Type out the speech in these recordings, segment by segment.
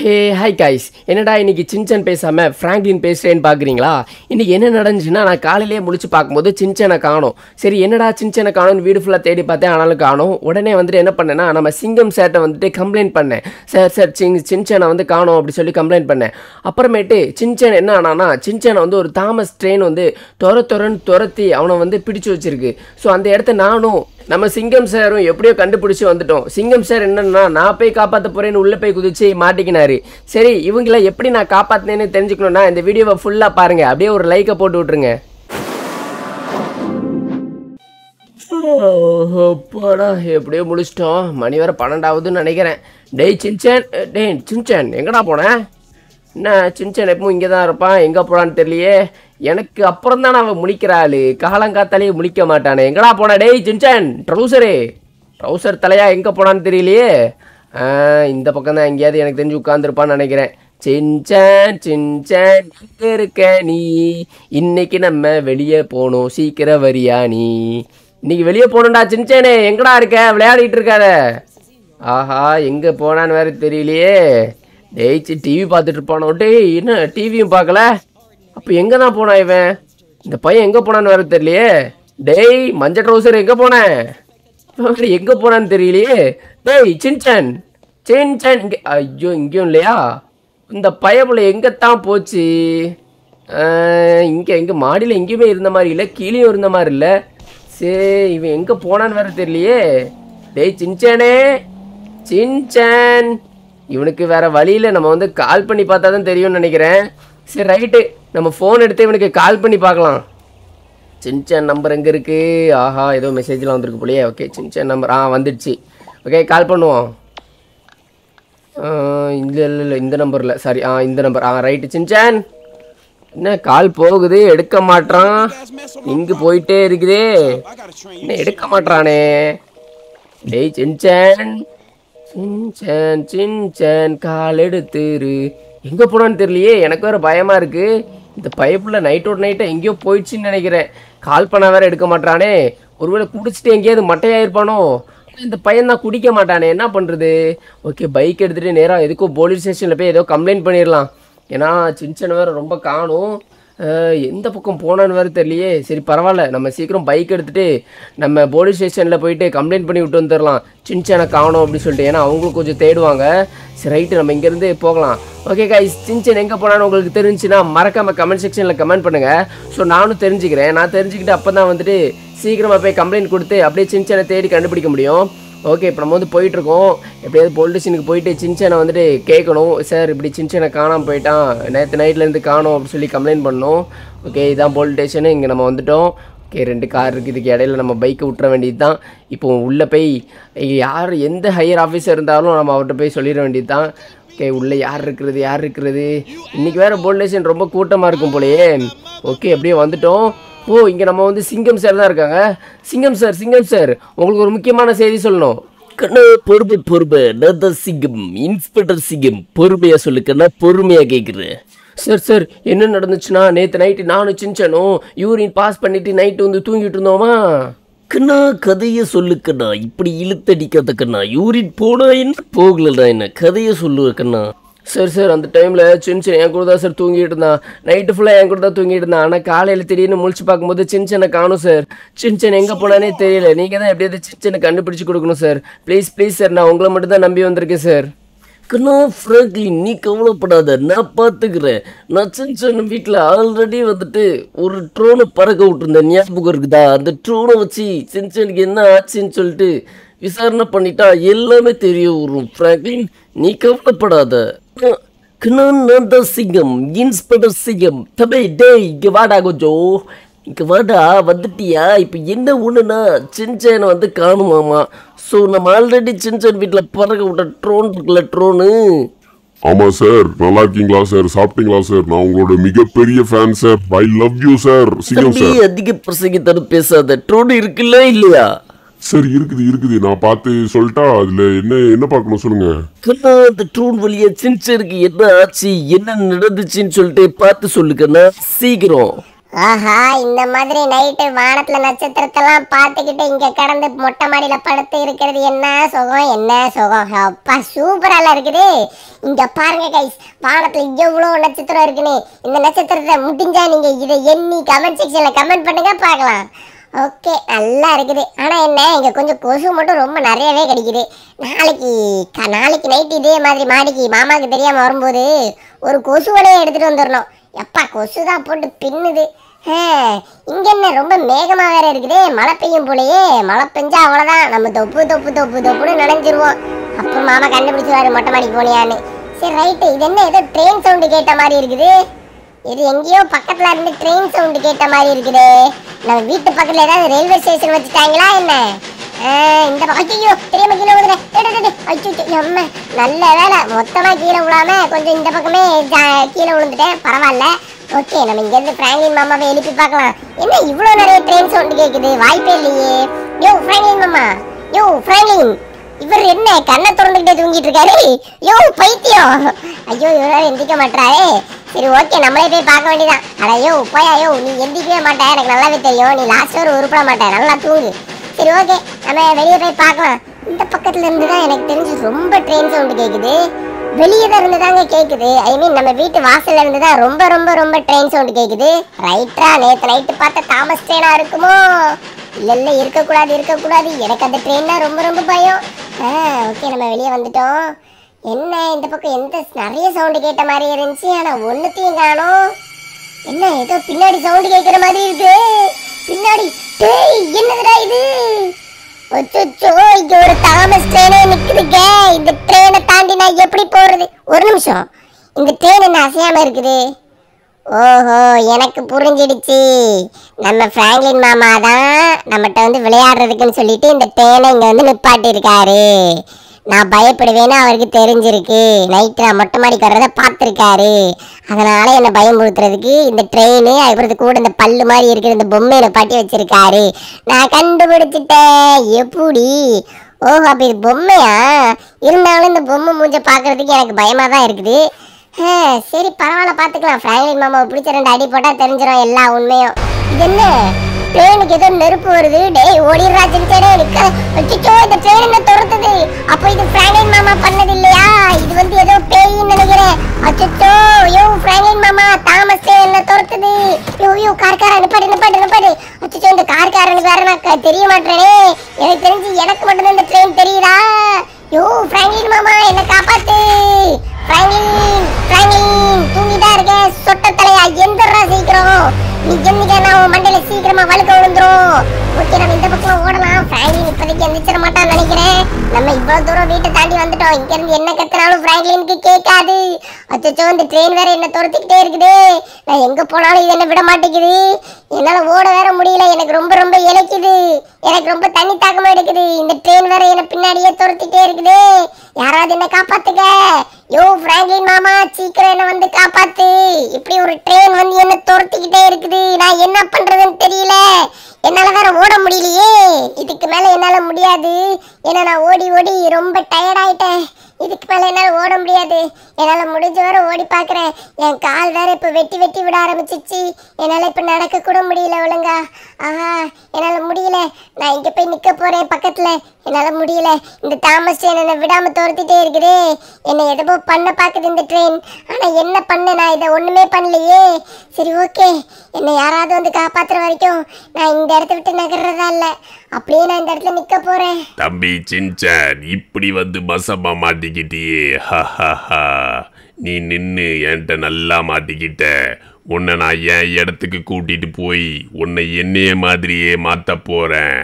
Hey hi guys என்னடா இன்னைக்கு Shinchan பேசாம ஃப்ராங்க்லின் பேசுறேன்னு பார்க்குறீங்களா இன்னைக்கு என்ன நடந்துச்சுன்னா நான் காலையிலேயே முழிச்சு பார்க்கும்போது சின்சனை காணோம் சரி என்னடா சின்சனை காணோம்னு வீடு ஃபுல்லாக தேடி பார்த்தேன் ஆனாலும் காணோம் உடனே வந்துட்டு என்ன பண்ணேன்னா நம்ம சிங்கம் சேர்ட்ட வந்துட்டு கம்ப்ளைண்ட் பண்ணேன் சார் சார் சிங் சின்சனை வந்து காணோம் அப்படி சொல்லி கம்ப்ளைண்ட் பண்ணேன் அப்புறமேட்டு சின்சன் என்ன ஆனானா சின்சனை வந்து ஒரு தாமஸ் ட்ரெயின் வந்து துர துரன்னு துரத்தி அவனை வந்து பிடிச்சு வச்சிருக்கு ஸோ அந்த இடத்த நானும் நம்ம சிங்கம் சாரும் எப்படியோ கண்டுபிடிச்சு வந்துட்டோம் சிங்கம் சார் என்னன்னா நான் போய் காப்பாற்ற போறேன்னு உள்ள போய் குதிச்சு மாட்டிக்கினாரு சரி இவங்கள எப்படி நான் காப்பாத்தினேன்னு தெரிஞ்சுக்கணும்னா இந்த வீடியோவை ஃபுல்லா பாருங்க அப்படியே ஒரு லைக்கை போட்டு விட்டுருங்க போடா எப்படியோ முடிச்சிட்டோம் மணி வேற பன்னெண்டாவதுன்னு நினைக்கிறேன் டேய் சின்சன் டேய் சின்சன் எங்கடா போனேன் என்ன சின்சன் எப்பவும் இங்கே தான் இருப்பான் எங்கே போகிறான்னு தெரியலையே எனக்கு அப்புறம் தான் அவன் முழிக்கிறாள் காலங்காத்தாலேயே முழிக்க மாட்டானே எங்கடா போனா டேய் சின்சன் ட்ரௌசரு ட்ரௌசர் தலையா எங்கே போனான்னு தெரியலையே ஆ, இந்த பக்கம் தான் எங்கேயாவது எனக்கு தெரிஞ்சு உட்காந்துருப்பான்னு நினைக்கிறேன் சின்சன் சின்சன் எங்கே இருக்க நீ இன்னைக்கு நம்ம வெளியே போகணும் சீக்கிரம் வரியா நீ இன்னைக்கு வெளியே போகணும்டா சின்சனே எங்கடா இருக்க விளையாடிட்டு இருக்காத ஆஹா எங்கே போனான்னு வேற தெரியலையே டேய்ச்சி டிவி பார்த்துட்டு இருப்பானோ டேய் என்ன டிவியும் பார்க்கல அப்போ எங்கே தான் போனான் இவன் இந்த பையன் எங்கே போனான்னு வேற தெரியலையே டேய் மஞ்சள் ட்ரௌசர் எங்கே போனேன் எங்கே போனான்னு தெரியலையே டேய் சின்சன் சின்சன் இங்கே ஐயோ இங்கேயும் இல்லையா இந்த பயப்புல எங்கே தான் போச்சு இங்கே எங்கே மாடியில் எங்கேயுமே இருந்த மாதிரி இல்லை கீழேயும் இருந்த மாதிரி இல்லை சரி இவன் எங்கே போனான்னு வேற தெரியலையே டேய் சின்சனே சின்சன் இவனுக்கு வேற வழியில் நம்ம வந்து கால் பண்ணி பார்த்தா தான் தெரியும்னு நினைக்கிறேன் சரி ரைட்டு நம்ம ஃபோன் எடுத்து இவனுக்கு கால் பண்ணி பார்க்கலாம் சின்சன் நம்பர் எங்கே இருக்குது ஆஹா ஏதோ மெசேஜ்லாம் வந்திருக்கு போலயே ஓகே சின்சன் நம்பர் ஆ வந்துடுச்சு ஓகே கால் பண்ணுவோம் இல்லை இல்லை இல்லை இந்த நம்பரில் சாரி ஆ இந்த நம்பர் ஆ ரைட்டு சின்சன் என்ன கால் போகுது எடுக்க மாட்றான் இங்கு போயிட்டே இருக்குதே என்ன எடுக்க மாட்றானே டேய் சின்சன் சின்சன் சின்சன் கால் எடுத்துரு எங்கே போனான்னு தெரியலையே எனக்கு வேற பயமா இருக்கு இந்த பைப்புல நைட்டோட நைட்டை எங்கேயோ போயிடுச்சுன்னு நினைக்கிறேன் கால் பண்ண வேற எடுக்க மாட்டானே ஒருவேளை குடிச்சிட்டு எங்கேயாவது மட்டையாயிருப்பானோ இந்த பையன் தான் குடிக்க மாட்டானே என்ன பண்ணுறது ஓகே பைக் எடுத்துகிட்டு நேராக எதுக்கோ போலீஸ் ஸ்டேஷனில் போய் ஏதோ கம்ப்ளைண்ட் பண்ணிடலாம் ஏன்னா சின்சன் வேற ரொம்ப காணும் அஹ் எந்த பக்கம் போனான்னு வேறு தெரியலையே சரி பரவாயில்ல நம்ம சீக்கிரம் பைக் எடுத்துகிட்டு நம்ம போலீஸ் ஸ்டேஷனில் போயிட்டு கம்ப்ளைண்ட் பண்ணி விட்டு வந்துடலாம் சின்சனை காணும் அப்படின்னு சொல்லிட்டு ஏன்னா அவங்களும் கொஞ்சம் தேடுவாங்க சரி ரைட்டு நம்ம இங்கேருந்து போகலாம் ஓகே கைஸ் சின்சன் எங்கே போனான்னு உங்களுக்கு தெரிஞ்சுன்னா மறக்காம கமெண்ட் செக்ஷனில் கமெண்ட் பண்ணுங்கள் ஸோ நானும் தெரிஞ்சுக்கிறேன் நான் தெரிஞ்சுக்கிட்டு அப்போ தான் வந்துட்டு சீக்கிரமாக போய் கம்ப்ளைண்ட் கொடுத்து அப்படியே சின்சனை தேடி கண்டுபிடிக்க முடியும் ஓகே இப்போ நம்ம வந்து போயிட்டுருக்கோம் எப்படியாவது போலீஸ் ஸ்டேஷனுக்கு போயிட்டு சின்சனை வந்துட்டு கேட்கணும் சார் இப்படி சின்சனை காணாமல் போயிட்டான் நேற்று நைட்லேருந்து காணோம் அப்படின்னு சொல்லி கம்ப்ளைண்ட் பண்ணோம் ஓகே இதான் போலீஸ் ஸ்டேஷனு இங்கே நம்ம வந்துட்டோம் ஓகே ரெண்டு கார் இருக்குது இதுக்கு இடையில நம்ம பைக்கை விட்டுற வேண்டியது தான் இப்போ உள்ளே போய் யார் எந்த ஹையர் ஆஃபீஸர் இருந்தாலும் நம்ம அவர்கிட்ட போய் சொல்லிட வேண்டியது தான் ஓகே உள்ளே யார் இருக்கிறது யார் இருக்கிறது இன்றைக்கி வேறு போலீஸ் ஸ்டேஷன் ரொம்ப கூட்டமாக இருக்கும் போலயே ஓகே அப்படியே வந்துட்டோம் ஓ இங்கே நம்ம வந்து சிங்கம் சார் தான் இருக்காங்க சிங்கம் சார் சிங்கம் சார் உங்களுக்கு ஒரு முக்கியமான செய்தி சொல்லணும் கண்ணா பொறுமை பொறுமை நான் தான் சிங்கம் இன்ஸ்பெக்டர் சிங்கம் பொறுமையா சொல்லு கண்ணா பொறுமையா கேட்குறேன் சார் சார் என்ன நடந்துச்சுன்னா நேற்று நைட்டு நானும் சின்சனும் யூரின் பாஸ் பண்ணிட்டு நைட்டு வந்து தூங்கிட்டு இருந்தோமா கண்ணா கதையை சொல்லு கண்ணா இப்படி இழுத்தடிக்காத கண்ணா யூரின் போனா என்ன போகலடா என்ன கதையை சொல்லு கண்ணா சார் சார் அந்த டைமில் சின்சன் என் கூட தான் சார் தூங்கிட்டு இருந்தான் நைட்டு ஃபுல்லாக என் கூட தான் தூங்கிட்டு இருந்தான் ஆனால் காலையில் திடீர்னு முழிச்சு பார்க்கும்போது சின்சனை காணும் சார் சின்சன் எங்கே போனானே தெரியல நீங்கள் தான் எப்படியாவது சின்சனை கண்டுபிடிச்சு கொடுக்கணும் சார் ப்ளீஸ் ப்ளீஸ் சார் நான் உங்களை மட்டும் தான் நம்பி வந்திருக்கேன் சார் கண்ணா ஃப்ராங்க்லின் நீ கவலைப்படாத நான் பார்த்துக்கிறேன் நான் சின்ன வீட்டில் ஆல்ரெடி வந்துட்டு ஒரு ட்ரோனை பறக்க விட்டுருந்தேன் ஞாபகம் இருக்குதா அந்த ட்ரோனை வச்சு சின்சனுக்கு என்ன ஆச்சுன்னு சொல்லிட்டு விசாரணை பண்ணிட்டா எல்லாமே தெரிய வரும் ஃப்ராங்க்லின் நீ கவலைப்படாத கண்ணா நான் தான் சிங்கம் இன்ஸ்பெக்டர் சிங்கம் தம்பி டேய் இங்கே வாடா கொஞ்சம் இங்கே வாடா வந்துட்டியா இப்போ என்ன ஒன்றுனா சின்சேனை வந்து காணுமாமா ஸோ நம்ம ஆல்ரெடி சின்சன் வீட்டில் பறக்க விட்ட ட்ரோன் இருக்குல்ல ட்ரோனு ஆமா சார் நல்லா இருக்கீங்களா சார் சாப்பிட்டீங்களா சார் நான் உங்களோட மிகப்பெரிய fan sir I love you sir Singam தம்பி சார் அதிக பிரசங்கித்தனம் பேசாத ட்ரோன் இருக்குல்ல இல்லையா சார் இருக்குது இருக்குது நான் பார்த்து சொல்லிட்டா அதுல என்ன என்ன பார்க்கணும் சொல்லுங்க கண்ணா அந்த ட்ரோன் வழியா சின்சனுக்கு என்ன ஆச்சு என்ன நடந்துச்சுன்னு சொல்லிட்டு பார்த்து சொல்லு கண்ணா சீக்கிரம் ஆஹா இந்த மாதிரி நைட்டு வானத்துல நட்சத்திரத்தெல்லாம் பார்த்துக்கிட்டு இங்க கடந்து மொட்டை மாடியில படுத்து இருக்கிறது என்ன சுகம் என்ன சுகம் அப்பா சூப்பரால இருக்குது இங்க பாருங்க கைஸ் வானத்துல எவ்வளவு நட்சத்திரம் இருக்குன்னு இந்த நட்சத்திரத்தை முடிஞ்சா நீங்க இதை எண்ணி கமெண்ட் செக்ஷன்ல கமெண்ட் பண்ணுங்க பார்க்கலாம் ஓகே நல்லா இருக்குது ஆனா என்ன இங்க கொஞ்சம் கொசு மட்டும் ரொம்ப நிறையவே கிடைக்குது நாளைக்கு க- நாளைக்கு நைட் இதே மாதிரி மாடிக்கு மாமாக்கு தெரியாம வரும்போது ஒரு கொசு வலையை எடுத்துட்டு வந்துடணும் எப்பா கொசு தான் போட்டு பின்னுது ஹே, இங்க என்ன ரொம்ப மேகமா வேற இருக்குது மழை பெய்யும் போலயே மழை பெஞ்சா அவ்வளவுதான் நம்ம தொப்பு தொப்பு தொப்பு தொப்புன்னு நனைஞ்சிருவோம் அப்புறம் மாமா கண்டுபிடிச்சிருவாரு மொட்டை மாடிக்கு போனியான்னு சரி ரைட்டு இது என்ன ஏதோ ட்ரெயின் சவுண்டு கேட்ட மாதிரி இருக்குது இது எங்கேயோ பக்கத்துல இருந்து ட்ரெயின் சவுண்டு கேட்ட மாதிரி இருக்குதே நம்ம வீட்டு பக்கத்துல ஏதாவது ரயில்வே ஸ்டேஷன் வச்சுட்டாங்களா என்ன ஆ, இந்த பக்கம் ஐயோ தெரியாம கீழே விழுதுறேன் ஐயோ அம்மா நல்ல வேலை மொத்தமா கீழே விழாம கொஞ்சம் இந்த பக்கமே ஜா- கீழே விழுந்துட்டேன் பரவாயில்ல ஓகே நம்ம இங்க இருந்து பிராங்க்லின் மாமாவை எழுப்பி பார்க்கலாம் என்ன இவ்வளவு நிறைய ட்ரெயின் சவுண்ட் கேக்குது வாய்ப்பே இல்லையே யோ பிராங்க்லின் மாமா யோ பிராங்க்லின் இவர் என்ன கண்ணை திறந்துகிட்டே தூங்கிட்டு இருக்காரு யோ பைத்தியம் ஐயோ இவரால் எந்திக்க மாட்டாரே சரி ஓகே நம்மளே போய் பார்க்க வேண்டியதான் அட யோ போயா யோ நீ எந்திக்கவே மாட்ட எனக்கு நல்லாவே தெரியும் நீ லாஸ்ட் வரை உருப்பட மாட்ட நல்லா தூங்கு சரி ஓகே நம்ம வெளியே போய் பார்க்கலாம் இந்த பக்கத்துல இருந்து தான் எனக்கு தெரிஞ்சு ரொம்ப ட்ரெயின் சவுண்டு கேக்குது வெளியே தான் இருந்து தாங்க கேக்குது ஐ மீன் நம்ம வீட்டு வாசல்ல இருந்து தான் ரொம்ப ரொம்ப ரொம்ப ட்ரெயின் சவுண்டு கேக்குது ரைட்டா நேத்து நைட்டு பார்த்த தாமஸ் ட்ரெயினா இருக்குமோ இல்ல இல்ல இருக்கக்கூடாது இருக்கக்கூடாது எனக்கு அந்த ட்ரெயின்னா ரொம்ப ரொம்ப பயம் ஓகே நம்ம வெளியே வந்துட்டோம் என்ன இந்த பக்கம் எந்த நிறைய சவுண்டு கேட்ட மாதிரி இருந்துச்சு ஆனா ஒண்ணுத்தையும் காணோம் என்ன ஏதோ பின்னாடி சவுண்டு கேட்குற மாதிரி இருக்கு பின்னாடி டேய் என்னதுடா இது அச்சோ இங்க ஒரு தாமஸ் ட்ரெயினே நிக்குதுங்க இந்த ட்ரெயினை தாண்டி நான் எப்படி போறது ஒரு நிமிஷம் இந்த ட்ரெயின் என்ன அசையாம இருக்குது ஓஹோ எனக்கு புரிஞ்சிடுச்சு நம்ம பிராங்க்லின் மாமா தான் நம்மகிட்ட வந்து விளையாடுறதுக்குன்னு சொல்லிட்டு இந்த ட்ரெயினை இங்க வந்து நிப்பாட்டி இருக்காரு நான் பயப்படுவேன்னு அவருக்கு தெரிஞ்சிருக்கு நைட்டு நான் மொட்டை மாடிக்கு வர்றதை பார்த்துருக்காரு அதனால என்னை பயமுறுத்துறதுக்கு இந்த ட்ரெயின் அதுக்கப்புறம் கூட இந்த பல்லு மாதிரி இருக்கிற இந்த பொம்மையை பாட்டி வச்சிருக்காரு நான் கண்டுபிடிச்சிட்டேன் எப்படி ஓஹோ அப்போ இது பொம்மையா இருந்தாலும் இந்த பொம்மை மூஞ்ச பார்க்கறதுக்கு எனக்கு பயமாக தான் இருக்குது ஹே, சரி பரவாயில்ல பார்த்துக்கலாம் ஃப்ராங்க்லின் மாமாவை பிடிச்ச ரெண்டு அடி போட்டால் தெரிஞ்சிடும் எல்லா உண்மையும் இது என்ன ட்ரெயினுக்கு ஏதோ நெருப்பு வருது டேய் ஓடிடுறா சின்சேனே நிக்க அச்சோ இந்த ட்ரெயின் என்ன துரத்துது அப்போ இது ஃப்ராங்க்லின் மாமா பண்ணது இல்லையா இது வந்து ஏதோ பேயின்னு நினைக்கிறேன் அச்சோ யோ ஃப்ராங்க்லின் மாமா தாமஸ் train என்ன துரத்துது யோ யோ கார்காரா நிப்பாடு நிப்பாடு நிப்பாடு அச்சோ இந்த கார்காரனுக்கு வேற நான் க- தெரிய மாட்டேனே எனக்கு தெரிஞ்சு எனக்கு மட்டும்தான் இந்த ட்ரெயின் தெரியுதா யோ ஃப்ராங்க்லின் மாமா என்ன காப்பாத்து ஃப்ராங்க்லின் ஃப்ராங்க்லின் தூங்கிட்டா இருக்க சொட்ட தலையா எந்திரா சீக்கிரம் நீ எந்திக்க நான் உன் மண்டையில சீக்கிரமா வழுக்க விழுந்துரும் ஓகே நம்ம இந்த பக்கம் ஓடலாம் ஃப்ராங்க்லின் இப்போதைக்கு எந்திரிச்சிட மாட்டான்னு நினைக்கிறேன் நம்ம இவ்வளவு தூரம் வீட்டை தாண்டி வந்துட்டோம் இங்க இருந்து என்ன கத்துனாலும் ஃப்ராங்க்லினுக்கு கேட்காது அச்சோ இந்த ட்ரெயின் வேற என்ன துரத்திக்கிட்டே இருக்குது நான் எங்க போனாலும் இது என்ன விட மாட்டேங்குது என்னால ஓட வேற முடியல எனக்கு ரொம்ப ரொம்ப இழைக்குது எனக்கு ரொம்ப தண்ணி தாக்கமா எடுக்குது இந்த ட்ரெயின் வேற என்ன பின்னாடியே துரத்திட்டே இருக்குது யாராவது என்ன காப்பாத்துங்க யோ பிராங்க்லின் மாமா சீக்கிரம் என்ன வந்து காப்பாத்து இப்படி ஒரு ட்ரெயின் வந்து என்ன துரத்திக்கிட்டே இருக்குது நான் என்ன பண்றதுன்னு தெரியல என்னால வேற ஓட முடியலையே இதுக்கு மேல என்னால முடியாது ஏன்னா நான் ஓடி ஓடி ரொம்ப டயர்ட் ஆயிட்டேன் இதுக்கு மேல என்னால ஓட முடியாது என்னால முடிஞ்ச வரை ஓடி பார்க்கறேன் என் கால் வேற இப்ப வெட்டி வெட்டி விட ஆரம்பிச்சிச்சு என்னால இப்ப நடக்க கூட முடியல ஒழுங்கா ஆஹா என்னால முடியல நான் இங்க போய் நிக்க போறேன் பக்கத்துல என்னால முடியல இந்த தாமஸ் ட்ரெயின் என்னை விடாம துரத்திட்டே இருக்குதே என்னை எதோ பண்ண பாக்குது இந்த ட்ரெயின் ஆனா என்ன பண்ண நான் இதை ஒண்ணுமே பண்ணலையே சரி ஓகே என்னை யாராவது வந்து காப்பாத்துற வரைக்கும் நான் இந்த இடத்த விட்டு நகர்றதா இல்ல அப்படியே நான் இந்த இடத்துல நிக்க போறேன் தம்பி சின்சான் இப்படி வந்து மசமா மாட்டிக்கிட்டியே ஹஹஹா. நீ நின்னு என்கிட்ட நல்லா மாட்டிக்கிட்ட உன்னை நான் என் இடத்துக்கு கூட்டிட்டு போய் உன்னை என்னைய மாதிரியே மாத்த போறேன்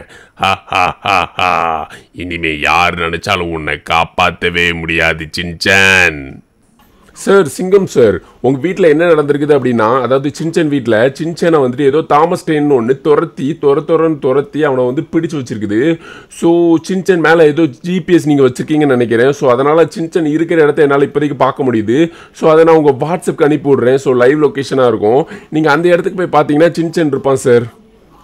ஹஹஹஹா. இனிமே யார் நினைச்சாலும் உன்னை காப்பாத்தவே முடியாது சின்சான் சார் சிங்கம் சார் உங்கள் வீட்டில் என்ன நடந்திருக்குது அப்படின்னா அதாவது சின்சன் வீட்டில் சின்சனை வந்துட்டு ஏதோ தாமஸ் ட்ரெயின் ஒன்று துரத்தி துர துரன்னு துரத்தி அவனை வந்து பிடிச்சு வச்சிருக்குது ஸோ சின்சன் மேலே ஏதோ ஜிபிஎஸ் நீங்கள் வச்சுருக்கீங்கன்னு நினைக்கிறேன் ஸோ அதனால் சின்சன் இருக்கிற இடத்த என்னால் இப்போதைக்கு பார்க்க முடியுது ஸோ அதை நான் உங்கள் வாட்ஸ்அப்க்கு அனுப்பி விட்றேன் ஸோ லைவ் லொக்கேஷனாக இருக்கும் நீங்கள் அந்த இடத்துக்கு போய் பார்த்தீங்கன்னா சின்சன் இருப்பான் சார்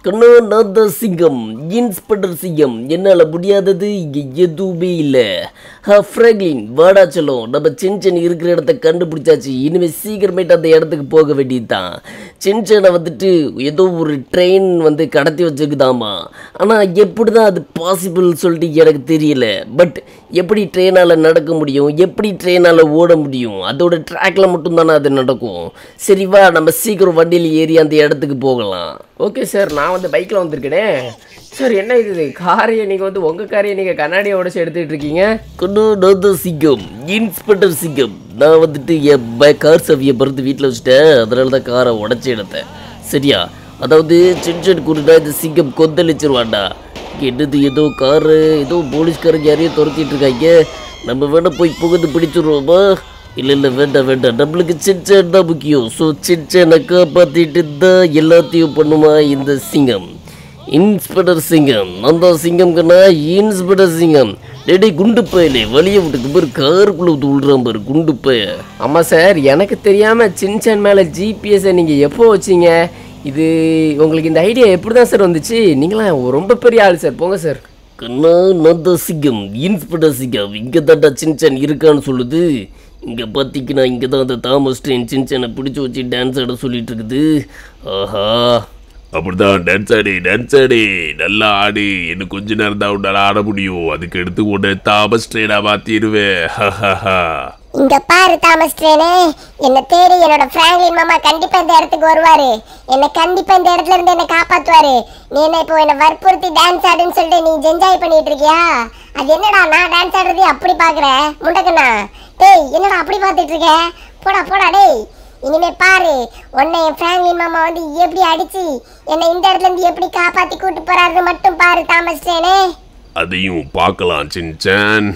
கண்ணா நான் தான் சிங்கம் இன்ஸ்பெக்டர் சிங்கம் என்னால் முடியாதது இங்கே எதுவுமே இல்லை ஹா ஃப்ராங்க்லின் வாடா சொல்லும் நம்ம சின்சன் இருக்கிற இடத்த கண்டுபிடிச்சாச்சு இனிமேல் சீக்கிரமேட்டு அந்த இடத்துக்கு போக வேண்டியது தான் சின்சனை வந்துட்டு ஏதோ ஒரு ட்ரெயின் வந்து கடத்தி வச்சிருக்குதாமா ஆனால் எப்படி தான் அது பாசிபிள் சொல்லிட்டு எனக்கு தெரியல பட் எப்படி ட்ரெயினால் நடக்க முடியும் எப்படி ட்ரெயினால் ஓட முடியும் அதோட ட்ராக்ல மட்டும்தானே அது நடக்கும் சரி வா நம்ம சீக்கிரம் வண்டியில் ஏறி அந்த இடத்துக்கு போகலாம் ஓகே சார் நான் வந்து பைக்கில் வந்திருக்கேனே சார் என்ன இது காரையை நீங்கள் வந்து உங்கள் காரையை நீங்கள் கண்ணாடியை உடச்சி எடுத்துகிட்டு இருக்கீங்க கண்ணு நான் தான் சிங்கம் இன்ஸ்பெக்டர் சிங்கம் நான் வந்துட்டு என் பை கார் சவியை பறந்து வீட்டில் வச்சுட்டேன் அதனால தான் காரை உடச்சி எடுத்தேன் சரியா அதாவது சின்சன் கூடுனா இந்த சிங்கம் கொந்தளிச்சிருவான்டா என்னது ஏதோ காரு ஏதோ போலீஸ்காரங்க யாரையும் துரத்திட்டு இருக்காங்க நம்ம வேணா போய் புகுந்து பிடிச்சிருவோமா இல்லை இல்லை வேண்டாம் வேண்டாம் நம்மளுக்கு சின்சன் தான் முக்கியம் ஸோ சின்சனை காப்பாற்றிட்டு தான் எல்லாத்தையும் பண்ணுமா இந்த சிங்கம் இன்ஸ்பெக்டர் சிங்கம் நான் தான் சிங்கம் கண்ணா இன்ஸ்பெக்டர் சிங்கம் டேடி குண்டு பயலே வழியை விட்டுக்கு பாரு காருக்குள்ள விட்டு விடுறான் பாரு குண்டு பய ஆமாம் சார் எனக்கு தெரியாமல் சின்சன் மேலே ஜிபிஎஸ்ஸை நீங்கள் எப்போ வச்சீங்க இது உங்களுக்கு இந்த ஐடியா எப்படி தான் சார் வந்துச்சு நீங்களாம் ரொம்ப பெரிய ஆள் சார் போங்க சார் கண்ணா நான் தான் சிங்கம் இன்ஸ்பெக்டர் சிங்கம் இங்கே தான்டா சின்சன் இருக்கான்னு சொல்லுது இங்கே பார்த்தீங்கன்னா இங்கே தான் அந்த தாமஸ் ட்ரெயின் சின்சனை பிடிச்சி வச்சு டான்ஸ் ஆட சொல்லிட்டு இருக்குது ஆஹா அப்படிதான் டான்ஸ் ஆடி டான்ஸ் ஆடி நல்லா ஆடு இன்னும் கொஞ்ச நேரம் தான் உன்னால ஆட முடியும் அதுக்கு எடுத்து உன்னை தாமஸ் ட்ரெயினா மாத்திடுவேன் இங்க பாரு தாமஸ் ட்ரெயினே என்ன தேடி என்னோட பிராங்க்லின் மாமா கண்டிப்பா இந்த இடத்துக்கு வருவாரு என்ன கண்டிப்பா இந்த இடத்துல இருந்து என்ன காப்பாத்துவாரு நீ என்ன இப்போ என்ன வற்புறுத்தி டான்ஸ் ஆடுன்னு சொல்லிட்டு நீ என்ஜாய் பண்ணிட்டு இருக்கியா அது என்னடா நான் டான்ஸ் ஆடுறதே அப்படி பாக்குற முண்டக்கண்ணா டேய் என்னடா அப்படி பார்த்துட்டு இருக்க போடா போடா டேய் இனிமே பாரு உன்னை என் பிராங்க்லின் மாமா வந்து எப்படி அடிச்சு என்னை இந்த இடத்துல இருந்து எப்படி காப்பாத்தி கூட்டு போறாருன்னு மட்டும் பாரு தாமஸ் ட்ரெயினே அதையும் பார்க்கலாம் சின்சான்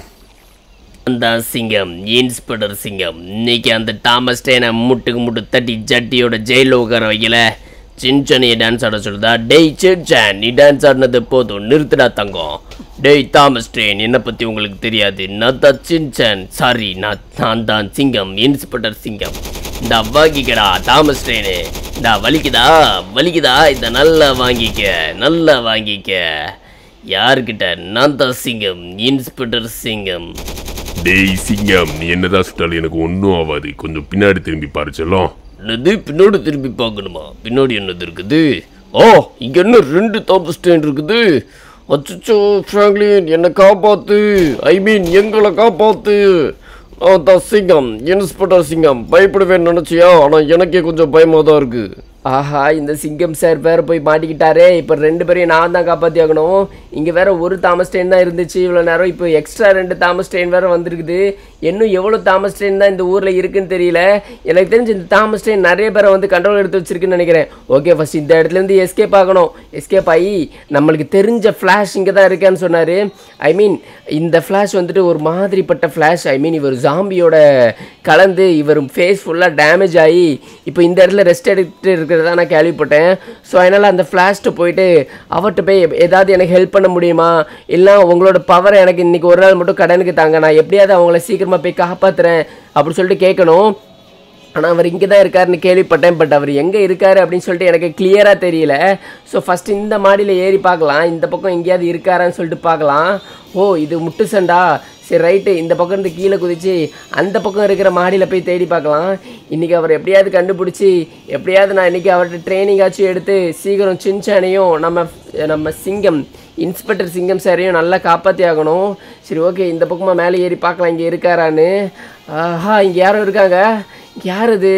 அந்த சிங்கம் இன்ஸ்பெக்டர் சிங்கம் இன்னைக்கு அந்த தாமஸ் ட்ரெயினை முட்டுக்கு முட்டு தட்டி ஜட்டியோட ஜெயிலில் உட்கார வைக்கல சின்சனையை டான்ஸ் ஆட சொல்லுதா டேய் சின்சான் நீ டான்ஸ் ஆடினது போதும் நிறுத்துடா தங்கம் டேய் தாமஸ் ட்ரெயின் என்னை பற்றி உங்களுக்கு தெரியாது நான் தான் சின்சன் சாரி நான் நான் தான் சிங்கம் இன்ஸ்பெக்டர் சிங்கம் இந்த வாங்கிக்கடா தாமஸ் ட்ரெயினு இந்த வலிக்குதா வலிக்குதா இந்த நல்லா வாங்கிக்க நல்லா வாங்கிக்க யாருக்கிட்ட நான் தான் சிங்கம் இன்ஸ்பெக்டர் சிங்கம் டேய் சிங்கம் நீ என்னதான் சுட்டாலும் எனக்கு ஒன்றும் ஆகாது கொஞ்சம் பின்னாடி திரும்பி பாரு செல்லம் என்னது பின்னாடி திரும்பி பார்க்கணுமா பின்னாடி என்னது இருக்குது ஓ இங்க என்ன ரெண்டு தாமஸ் ஸ்டேண்ட் இருக்குது அச்சோ ஃப்ராங்க்லின் என்னை காப்பாத்து ஐ மீன் எங்களை காப்பாத்து நான் தான் சிங்கம் இன்ஸ்பெக்டர் சிங்கம் பயப்படுவேன்னு நினச்சியா ஆனால் எனக்கே கொஞ்சம் பயமாக தான் இருக்கு ஆஹா இந்த சிங்கம் சார் வேற போய் மாட்டிக்கிட்டாரே இப்போ ரெண்டு பேரையும் நான் தான் காப்பாற்றி ஆகணும் இங்கே வேற ஒரு தாமஸ் ட்ரெயின் தான் இருந்துச்சு இவ்வளோ நேரம் இப்போ எக்ஸ்ட்ரா ரெண்டு தாமஸ் ட்ரெயின் வேற வந்திருக்குது இன்னும் எவ்வளோ தாமஸ் ட்ரெயின் தான் இந்த ஊரில் இருக்குன்னு தெரியல எனக்கு தெரிஞ்சு இந்த தாமஸ் ட்ரெயின் நிறைய பேரை வந்து கண்ட்ரோல் எடுத்து வச்சிருக்குன்னு நினைக்கிறேன் ஓகே ஃபர்ஸ்ட் இந்த இடத்துலேருந்து எஸ்கேப் ஆகணும் எஸ்கேப் ஆகி நம்மளுக்கு தெரிஞ்ச ஃப்ளாஷ் இங்கே தான் இருக்கான்னு சொன்னார் ஐ மீன் இந்த ஃப்ளாஷ் வந்துட்டு ஒரு மாதிரிப்பட்ட ஃப்ளாஷ் ஐ மீன் இவர் ஜாம்பியோட கலந்து இவர் ஃபேஸ் ஃபுல்லாக டேமேஜ் ஆகி இப்போ இந்த இடத்துல ரெஸ்ட் எடுத்துட்டு இருக்கிறதா நான் கேள்விப்பட்டேன் ஸோ அதனால் அந்த ஃப்ளாஷ்ட்டு போயிட்டு அவர்கிட்ட போய் எப்- ஏதாவது எனக்கு ஹெல்ப் பண்ண முடியுமா இல்லை உங்களோட பவரை எனக்கு இன்னைக்கு ஒரு நாள் மட்டும் கடனுக்கு தாங்க நான் எப்படியாவது அவங்கள சீக்கிரமாக போய் காப்பாற்றுறேன் அப்படி சொல்லிட்டு கேட்கணும் ஆனால் அவர் இங்கே தான் இருக்காருன்னு கேள்விப்பட்டேன் பட் அவர் எங்கே இருக்காரு அப்படின்னு சொல்லிட்டு எனக்கு கிளியராக தெரியல ஸோ ஃபஸ்ட்டு இந்த மாடியில் ஏறி பார்க்கலாம் இந்த பக்கம் எங்கேயாவது இருக்காரான்னு சொல்லிட்டு பார்க்கலாம் ஓ இது முட்டு சண்டா சரி ரைட்டு இந்த பக்கம் இருந்து கீழே குதிச்சு அந்த பக்கம் இருக்கிற மாடியில் போய் தேடி பார்க்கலாம் இன்றைக்கி அவர் எப்படியாவது கண்டுபிடிச்சி எப்படியாவது நான் இன்றைக்கி அவர்கிட்ட ட்ரைனிங் ஆச்சும் எடுத்து சீக்கிரம் சின்சானையும் நம்ம நம்ம சிங்கம் இன்ஸ்பெக்டர் சிங்கம் சாரையும் நல்லா காப்பாற்றி ஆகணும் சரி ஓகே இந்த பக்கமாக மேலே ஏறி பார்க்கலாம் இங்கே இருக்காரான்னு ஆஹா இங்கே யாரும் இருக்காங்க யார் இது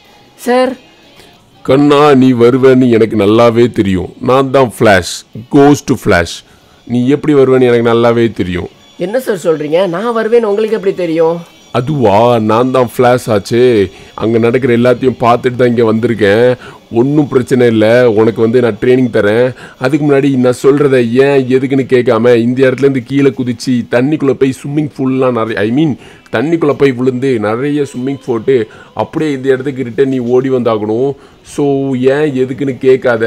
சார் கண்ணா நீ வருவேன்னு எனக்கு நல்லாவே தெரியும் நான் தான் ஃப்ளாஷ் கோஸ்ட் ஃப்ளாஷ் நீ எப்படி வருவேன்னு எனக்கு நல்லாவே தெரியும் என்ன சார் சொல்கிறீங்க நான் வருவேன்னு உங்களுக்கு எப்படி தெரியும் அதுவா நான் தான் ஃப்ளாஷ் ஆச்சு அங்கே நடக்கிற எல்லாத்தையும் பார்த்துட்டு தான் இங்கே வந்திருக்கேன் ஒன்றும் பிரச்சனை இல்லை உனக்கு வந்து நான் ட்ரைனிங் தரேன் அதுக்கு முன்னாடி நான் சொல்கிறத ஏன் எதுக்குன்னு கேட்காம இந்த இடத்துலேருந்து கீழே குதிச்சு தண்ணிக்குள்ளே போய் ஸ்விம்மிங் ஃபூல்லாம் நிறைய ஐ மீன் தண்ணிக்குள்ளே போய் விழுந்து நிறைய ஸ்விம்மிங் போட்டு அப்படியே இந்த இடத்துக்கு ரிட்டன் நீ ஓடி வந்தாகணும் ஸோ ஏன் எதுக்குன்னு கேட்காத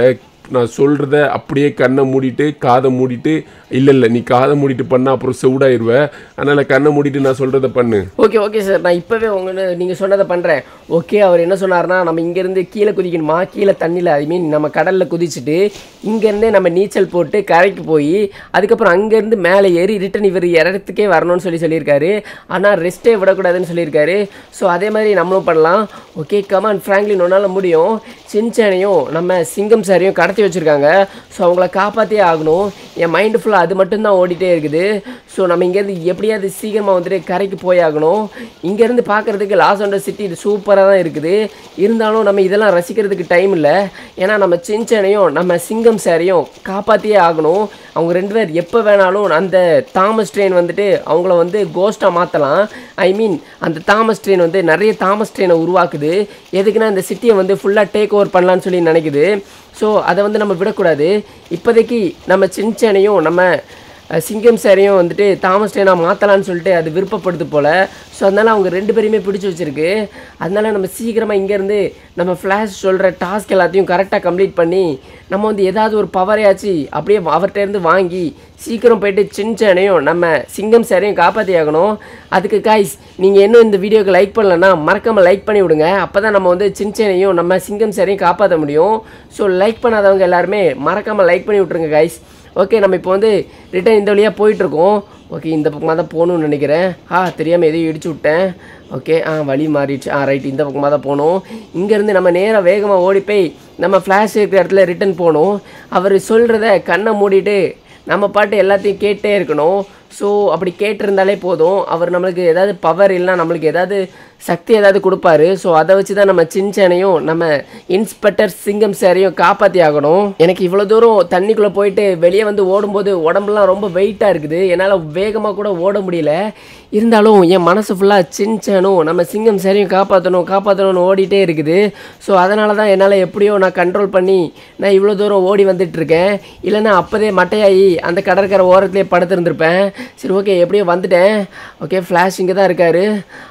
நான் சொல்கிறத அப்படியே கண்ணை மூடிட்டு காதை மூடிட்டு இல்லை இல்லை நீ காதை மூடிட்டு பண்ணால் அப்புறம் செவிடாயிருவ அதனால் கண்ணை மூடிட்டு நான் சொல்கிறத பண்ணு ஓகே ஓகே சார் நான் இப்போவே உங்க நீங்கள் சொன்னதை பண்ணுறேன் ஓகே அவர் என்ன சொன்னார்னா நம்ம இங்கேருந்து கீழே குதிக்கணுமா கீழே தண்ணியில் ஐ மீன் நம்ம கடலில் குதிச்சுட்டு இங்கேருந்தே நம்ம நீச்சல் போட்டு கரைக்கு போய் அதுக்கப்புறம் அங்கேருந்து மேலே ஏறி ரிட்டன் இவர் இடத்துக்கே வரணும்னு சொல்லி சொல்லியிருக்காரு ஆனால் ரெஸ்ட்டே விடக்கூடாதுன்னு சொல்லியிருக்காரு ஸோ அதே மாதிரி நம்மளும் பண்ணலாம் ஓகே கமான் ஃப்ராங்க்லின் ஒன்றால் முடியும் சின்சேனையும் நம்ம சிங்கம் சாரையும் கடத்தி வச்சுருக்காங்க ஸோ அவங்கள காப்பாற்றியே ஆகணும் என் மைண்டு ஃபுல்லாக அது மட்டும்தான் ஓடிட்டே இருக்குது ஸோ நம்ம இங்கேருந்து எப்படியாவது சீக்கிரமாக வந்துட்டு கரைக்கு போய் ஆகணும் இங்கேருந்து பார்க்குறதுக்கு லாஸ் ஆண்டர் சிட்டி இது சூப்பராக தான் இருக்குது இருந்தாலும் நம்ம இதெல்லாம் ரசிக்கிறதுக்கு டைம் இல்லை ஏன்னா நம்ம சின்சேனையும் நம்ம சிங்கம் சாரையும் காப்பாற்றியே ஆகணும் அவங்க ரெண்டு பேர் எப்போ வேணாலும் அந்த தாமஸ் ட்ரெயின் வந்துட்டு அவங்கள வந்து கோஸ்ட்டாக மாற்றலாம் ஐ மீன் அந்த தாமஸ் ட்ரெயின் வந்து நிறைய தாமஸ் ட்ரெயினை உருவாக்குது எதுக்குன்னா இந்த சிட்டியை வந்து ஃபுல்லாக டேக் ஓவர் பண்ணலான்னு சொல்லி நினைக்குது ஸோ அதை வந்து நம்ம விடக்கூடாது இப்போதைக்கு நம்ம சின்சேனையும் நம்ம அஹ், சிங்கம் சாரையும் வந்துட்டு தாமஸ் ட்ரெயினாக மாற்றலான்னு சொல்லிட்டு அது விருப்பப்படுது போல் ஸோ அதனால் அவங்க ரெண்டு பேரையுமே பிடிச்சி வச்சிருக்கு அதனால நம்ம சீக்கிரமாக இங்கேருந்து நம்ம ஃப்ளாஷ் சொல்கிற டாஸ்க் எல்லாத்தையும் கரெக்டாக கம்ப்ளீட் பண்ணி நம்ம வந்து ஏதாவது ஒரு பவரையாச்சு அப்படியே அவர்கிட்ட இருந்து வாங்கி சீக்கிரம் போயிட்டு சின்சேனையும் நம்ம சிங்கம் சாரையும் காப்பாற்றி ஆகணும் அதுக்கு காய்ஸ் நீங்கள் இன்னும் இந்த வீடியோக்கு லைக் பண்ணலன்னா மறக்காமல் லைக் பண்ணி விடுங்க அப்போ தான் நம்ம வந்து சின்சேனையும் நம்ம சிங்கம் சாரையும் காப்பாற்ற முடியும் ஸோ லைக் பண்ணாதவங்க எல்லாருமே மறக்காமல் லைக் பண்ணி விட்ருங்க காய்ஸ் ஓகே நம்ம இப்போ வந்து ரிட்டன் இந்த வழியாக போயிட்டுருக்கோம் ஓகே இந்த பக்கமாக தான் போகணும்னு நினைக்கிறேன் ஆ தெரியாமல் எதையும் இடிச்சு விட்டேன் ஓகே ஆ வழி மாறிடுச்சு ஆ ரைட் இந்த பக்கமாக தான் போகணும் இங்கேருந்து நம்ம நேராக வேகமாக ஓடி போய் நம்ம ஃப்ளாஷ் இருக்கிற இடத்துல ரிட்டன் போகணும் அவர் சொல்கிறத கண்ணை மூடிட்டு நம்ம பாட்டு எல்லாத்தையும் கேட்டே இருக்கணும் ஸோ அப்படி கேட்டிருந்தாலே போதும் அவர் நம்மளுக்கு ஏதாவது பவர் இல்லைனா நம்மளுக்கு ஏதாவது சக்தி ஏதாவது கொடுப்பாரு ஸோ அதை வச்சு தான் நம்ம சின்சேனையும் நம்ம இன்ஸ்பெக்டர் சிங்கம் சாரையும் காப்பாற்றி ஆகணும் எனக்கு இவ்வளோ தூரம் தண்ணிக்குள்ளே போயிட்டு வெளியே வந்து ஓடும்போது உடம்புலாம் ரொம்ப வெயிட்டாக இருக்குது என்னால் வேகமாக கூட ஓட முடியல இருந்தாலும் என் மனசு ஃபுல்லாக சின்சேனும் நம்ம சிங்கம் சாரையும் காப்பாற்றணும் காப்பாற்றணும்னு ஓடிட்டே இருக்குது ஸோ அதனால தான் என்னால் எப்படியோ நான் கண்ட்ரோல் பண்ணி நான் இவ்வளோ தூரம் ஓடி வந்துட்டு இருக்கேன் இல்லைன்னா அப்போதே மட்டையாகி அந்த கடற்கரை ஓரத்துலேயே படுத்திருந்திருப்பேன் சரி ஓகே எப்படியோ வந்துட்டேன் ஓகே ஃப்ளாஷ் இங்கே தான் இருக்காரு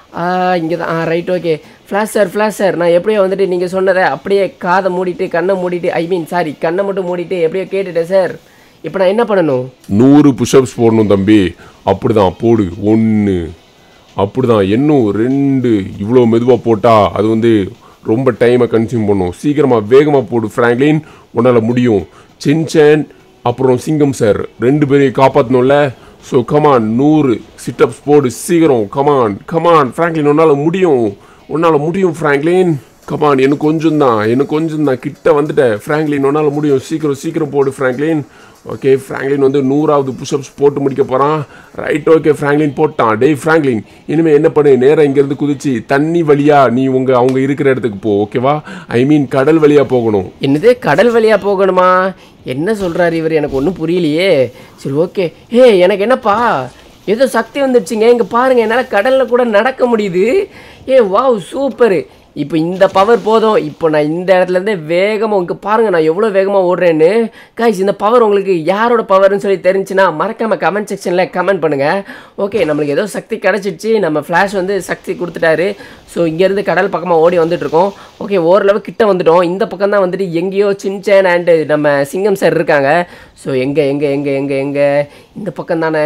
இங்கே தான் ஆ right okay flash sir flash sir நான் எப்படியோ வந்துட்டு நீங்கள் சொன்னதை அப்படியே காதை மூடிட்டு கண்ணை மூடிட்டு ஐ மீன் சாரி கண்ணை மட்டும் மூடிட்டு எப்படியோ கேட்டுட்டேன் சார் இப்போ நான் என்ன பண்ணணும் நூறு புஷ்அப்ஸ் போடணும் தம்பி அப்படிதான் போடு ஒன்று அப்படிதான் இன்னும் ரெண்டு இவ்வளோ மெதுவாக போட்டால் அது வந்து ரொம்ப டைமை கன்சியூம் பண்ணும் சீக்கிரமாக வேகமாக போடு ஃப்ராங்க்லின் உன்னால் முடியும் சின்சேன் அப்புறம் சிங்கம் சார் ரெண்டு பேரையும் காப்பாற்றணும்ல ஸோ கமான் நூறு சிட்டப்ஸ் போடு சீக்கிரம் கமான் கமான் ஃப்ராங்க்லின் உன்னால் முடியும் உன்னால் முடியும் ஃப்ராங்க்லின் கமான் எனக்கு கொஞ்சம் தான் எனக்கு கொஞ்சம் தான் கிட்ட வந்துட்டேன் ஃப்ராங்க்லின் உன்னால் முடியும் சீக்கிரம் சீக்கிரம் போடு ஃப்ராங்க்லின் ஓகே ஃப்ராங்க்லின் வந்து நூறாவது புஷ்அப்ஸ் போட்டு முடிக்க போகிறான் ரைட் ஓகே ஃப்ராங்க்லின் போட்டான் டேய் ஃப்ராங்க்லின் இனிமேல் என்ன பண்ணு நேராக இங்கேருந்து குதிச்சு தண்ணி வழியா நீ உங்க அவங்க இருக்கிற இடத்துக்கு போ ஓகேவா ஐ மீன் கடல் வழியா போகணும் என்னது கடல் வழியாக போகணுமா என்ன சொல்கிறாரு இவர் எனக்கு ஒன்றும் புரியலையே சரி ஓகே ஏ எனக்கு என்னப்பா ஏதோ சக்தி வந்துடுச்சுங்க இங்கே பாருங்கள் என்னால் கடலில் கூட நடக்க முடியுது ஏ வாவ் சூப்பரு இப்போ இந்த பவர் போதும் இப்போ நான் இந்த இடத்துலேருந்தே வேகமாக இங்கே பாருங்கள் நான் எவ்வளோ வேகமாக ஓடுறேன்னு காய்ஸ் இந்த பவர் உங்களுக்கு யாரோட பவர்னு சொல்லி தெரிஞ்சுன்னா மறக்காமல் கமெண்ட் செக்ஷனில் கமெண்ட் பண்ணுங்கள் ஓகே நம்மளுக்கு ஏதோ சக்தி கிடச்சிடுச்சு நம்ம ஃப்ளாஷ் வந்து சக்தி கொடுத்துட்டாரு ஸோ இங்கேருந்து கடல் பக்கமாக ஓடி வந்துட்டுருக்கோம் ஓகே ஓரளவு கிட்ட வந்துட்டோம் இந்த பக்கம் தான் வந்துட்டு எங்கேயோ சின்சேன் அண்டு நம்ம சிங்கம் சார் இருக்காங்க ஸோ எங்கே எங்கே எங்கே எங்கே எங்கே இந்த பக்கம் தானே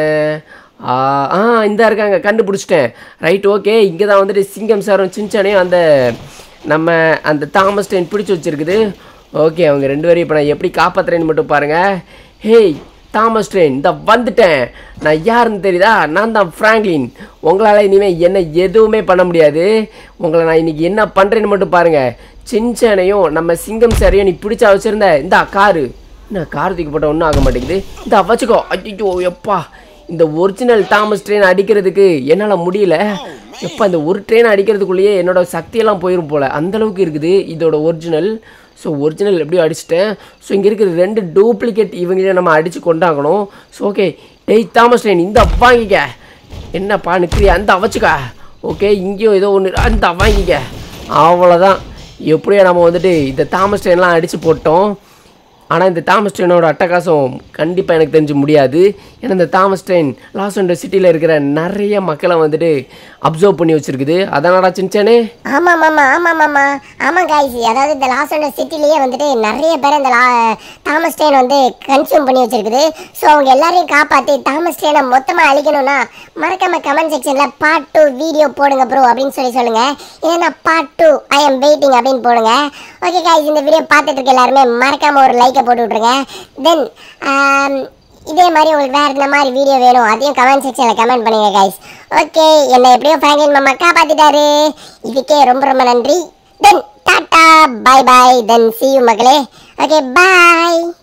ஆ ஆ இந்த இருக்காங்க கண்டுபிடிச்சிட்டேன் ரைட் ஓகே இங்கே தான் வந்துட்டு சிங்கம் சாரும் சின்சானையும் அந்த நம்ம அந்த தாமஸ் ட்ரெயின் பிடிச்சி வச்சிருக்குது ஓகே அவங்க ரெண்டு பேரையும் இப்போ நான் எப்படி காப்பாற்றுறேன்னு மட்டும் பாருங்கள் ஹேய் தாமஸ் ட்ரெயின் இந்த வந்துட்டேன் நான் யாருன்னு தெரியுதா நான் தான் ஃப்ராங்க்லின் உங்களால் இனிமேல் என்ன எதுவுமே பண்ண முடியாது உங்களை நான் இன்னைக்கு என்ன பண்ணுறேன்னு மட்டும் பாருங்கள் சின்சானையும் நம்ம சிங்கம் சாரையும் நீ பிடிச்சா வச்சுருந்த இந்த காரு என்ன கார் தூக்கி போட்ட ஒன்றும் ஆக மாட்டேங்குது இந்த வச்சுக்கோ ஐயோ எப்பா இந்த ஒரிஜினல் தாமஸ் ட்ரெயின் அடிக்கிறதுக்கு என்னால் முடியல எப்பா இந்த ஒரு ட்ரெயின் அடிக்கிறதுக்குள்ளேயே என்னோட சக்தியெல்லாம் போயிரும் போல் அந்த அளவுக்கு இருக்குது இதோட ஒரிஜினல் ஸோ ஒரிஜினல் எப்படியோ அடிச்சிட்டேன் ஸோ இங்கே இருக்கிற ரெண்டு டூப்ளிகேட் இவங்களே நம்ம அடித்து கொண்டாகணும் ஸோ ஓகே டேய் தாமஸ் ட்ரெயின் இந்த வாங்கிக்க என்னப்பா நிற்கிறியா அந்த வச்சுக்கா ஓகே இங்கேயும் ஏதோ ஒன்று அந்த வாங்கிக்க அவ்வளோதான் எப்படியோ நம்ம வந்துட்டு இந்த தாமஸ் ட்ரெயின்லாம் அடித்து போட்டோம் ஆனால் இந்த தாமஸ் ட்ரெயினோட அட்டகாசம் கண்டிப்பாக எனக்கு தெரிஞ்சு முடியாது ஏன்னா இந்த தாமஸ் ட்ரெயின் லாஸ் ஏஞ்சல்ஸ் சிட்டியில் இருக்கிற நிறைய மக்களை வந்துட்டு அப்சர்வ் பண்ணி வச்சிருக்குது அதானடா சின்சானே ஆமாம் மாமா ஆமாம் மாமா ஆமாம் காய்ஸ் அதாவது இந்த லாஸ் ஏஞ்சல்ஸ் சிட்டிலேயே வந்துட்டு நிறைய பேர் இந்த லா தாமஸ் ட்ரெயின் வந்து கன்சியூம் பண்ணி வச்சிருக்குது ஸோ அவங்க எல்லாரையும் காப்பாற்றி தாமஸ் ட்ரெயினை மொத்தமாக அழிக்கணும்னா மறக்காம கமெண்ட் செக்ஷனில் பார்ட் டூ வீடியோ போடுங்க ப்ரோ அப்படின்னு சொல்லி சொல்லுங்க இல்லைன்னா part two I am waiting அப்படின்னு போடுங்க ஓகே காய்ஸ் இந்த வீடியோ பார்த்துட்டு இருக்க எல்லாருமே மறக்காம ஒரு லைக்கை போட்டு விட்ருங்க தென் இதே மாதிரி உங்களுக்கு வேறு இந்த மாதிரி வீடியோ வேணும் அதையும் கமெண்ட் செக்ஷனில் கமெண்ட் பண்ணுங்க கைஸ் ஓகே என்னை எப்படியோ ஃப்ராங்கின் மாமா காப்பாற்றிட்டாரு இதுக்கே ரொம்ப ரொம்ப நன்றி then tata bye bye then see you மக்களே ஓகே பாய்